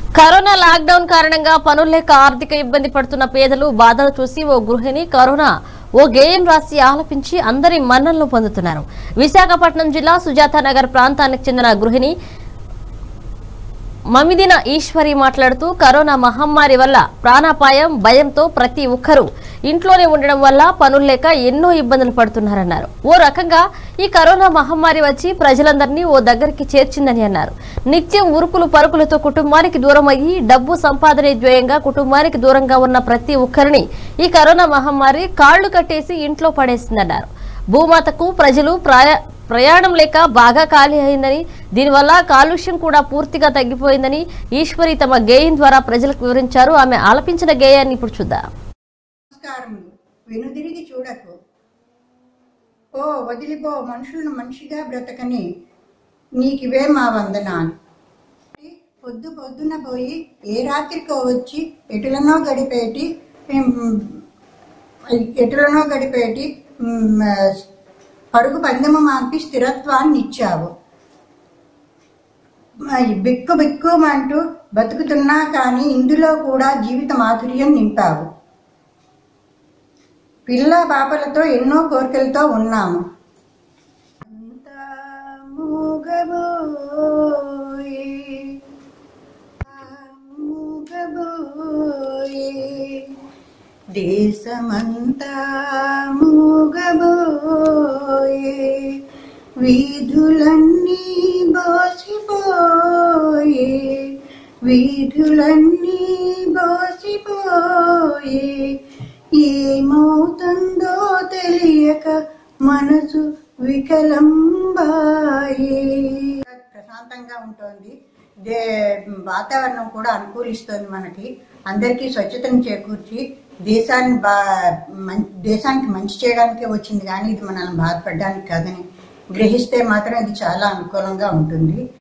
corona lockdown కారణంగా పనులు లేక ఆర్థిక ఇబ్బంది పడుతున్న పేదలు బాధలు చూసి ఓ గృహిణి కరోనా ఓ గేయం రాసి ఆలపించి అందరి మన్ననలు పొందుతున్నారు విశాఖపట్నం జిల్లా సుజాత నగర్ ప్రాంతానికి చెందిన గృహిణి మమిదిన ఈశ్వరి మాట్లాడుతూ కరోనా మహమ్మారి వల్ల ప్రాణాపాయం భయంతో ప్రతి ఒక్కరూ ఇంట్లోనే ఉండడం వల్ల పనులు లేక ఎన్నో ఇబ్బందులు పడుతున్నారన్నారు ఓ రకంగా ఈ కరోనా మహమ్మారి వచ్చి ప్రజలందరినీ ఓ దగ్గరికి చేర్చిందని అన్నారు నిత్యం ఉరుకులు పరుకులతో కుటుంబానికి దూరం అయ్యి డబ్బు సంపాదనే ధ్యేయంగా కుటుంబానికి దూరంగా ఉన్న ప్రతి ఒక్కరిని ఈ కరోనా మహమ్మారి కాళ్లు కట్టేసి ఇంట్లో పడేసిందన్నారు భూమాతకు ప్రజలు ప్రాయ ప్రయాణం లేక బాగా ఖాళీ అయిందని దీనివల్ల కాలుష్యం కూడా పూర్తిగా తగ్గిపోయిందని ఈశ్వరి తమ గేయం ద్వారా ప్రజలకు వివరించారు ఆమె ఆలపించిన గేయాన్ని ఇప్పుడు చూద్దాం నమస్కారములు వెనుదిరిగి చూడకు ఓ వదిలిపో మనుషులను మనిషిగా బ్రతకని నీకివే మా వందనాలు పొద్దు పొద్దున పోయి ఏ రాత్రికో వచ్చి ఎటులనో గడిపేటి ఉమ్, ఎటులనో గడిపేటి ఉమ్, పరుగు పందెము మాంపి స్థిరత్వాన్ని ఇచ్చావు మరి బిక్కు బిక్కుమంటూ బతుకుతున్నా కానీ ఇందులో కూడా జీవిత మాధుర్యం నింపావు పిల్ల పాపలతో ఎన్నో కోరికలతో ఉన్నాము అంతా మూగబోయే, మూగబోయే, దేశమంతా మూగబోయే వీధులన్నీ బోసిపోయే వీధులన్నీ బోసిపోయే ఏమవుతుందో తెలియక మనసు వికలంబాయే ప్రశాంతంగా ఉంటుంది దే వాతావరణం కూడా అనుకూలిస్తుంది మనకి అందరికీ స్వచ్ఛతను చేకూర్చి దేశాన్ని బా మం- దేశానికి మంచి చేయడానికే వచ్చింది కానీ ఇది మనల్ని బాధపడడానికి కాదని గ్రహిస్తే మాత్రం ఇది చాలా అనుకూలంగా ఉంటుంది